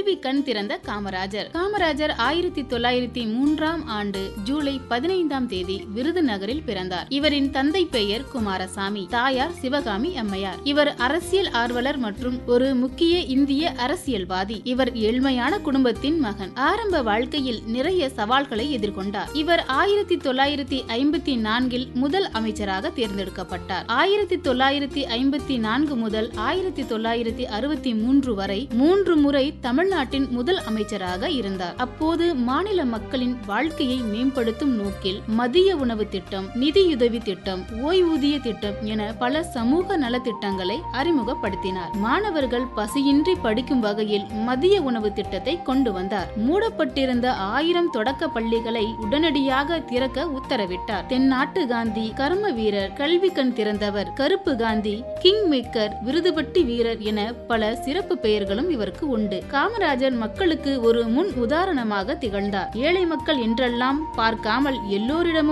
கேள்வி கண் திறந்த காமராஜர் காமராஜர் ஆயிரத்தி தொள்ளாயிரத்தி மூன்றாம் ஆண்டு ஜூலை பதினைந்தாம் தேதி விருதுநகரில் பிறந்தார் இவரின் தந்தை பெயர் குமாரசாமி தாயார் சிவகாமி அம்மையார் இவர் அரசியல் ஆர்வலர் மற்றும் ஒரு முக்கிய இந்திய அரசியல்வாதி இவர் ஏழ்மையான குடும்பத்தின் மகன் ஆரம்ப வாழ்க்கையில் நிறைய சவால்களை எதிர்கொண்டார் இவர் ஆயிரத்தி தொள்ளாயிரத்தி ஐம்பத்தி நான்கில் முதல் அமைச்சராக தேர்ந்தெடுக்கப்பட்டார் ஆயிரத்தி தொள்ளாயிரத்தி ஐம்பத்தி நான்கு முதல் ஆயிரத்தி தொள்ளாயிரத்தி அறுபத்தி மூன்று வரை மூன்று முறை தமிழ்நாட்டின் முதல் அமைச்சராக இருந்தார் அப்போது மாநில மக்களின் வாழ்க்கையை மேம்படுத்தும் நோக்கில் மதிய உணவு திட்டம் நிதியுதவி திட்டம் ஓய்வூதிய திட்டம் என பல சமூக நலத்திட்டங்களை அறிமுகப்படுத்தினார் மாணவர்கள் பசியின்றி படிக்கும் வகையில் மதிய உணவு திட்டத்தை கொண்டு வந்தார் மூடப்பட்டிருந்த ஆயிரம் தொடக்க பள்ளிகளை உடனடியாக திறக்க உத்தரவிட்டார் தென்னாட்டு காந்தி கர்ம வீரர் கல்வி கண் திறந்தவர் கருப்பு காந்தி கிங் மேக்கர் விருதுபட்டி வீரர் என பல சிறப்பு பெயர்களும் இவருக்கு உண்டு காமராஜர் மக்களுக்கு ஒரு முன் உதாரணமாக திகழ்ந்தார் ஏழை மக்கள் என்றெல்லாம் பார்க்காமல் எல்லோரிடமும்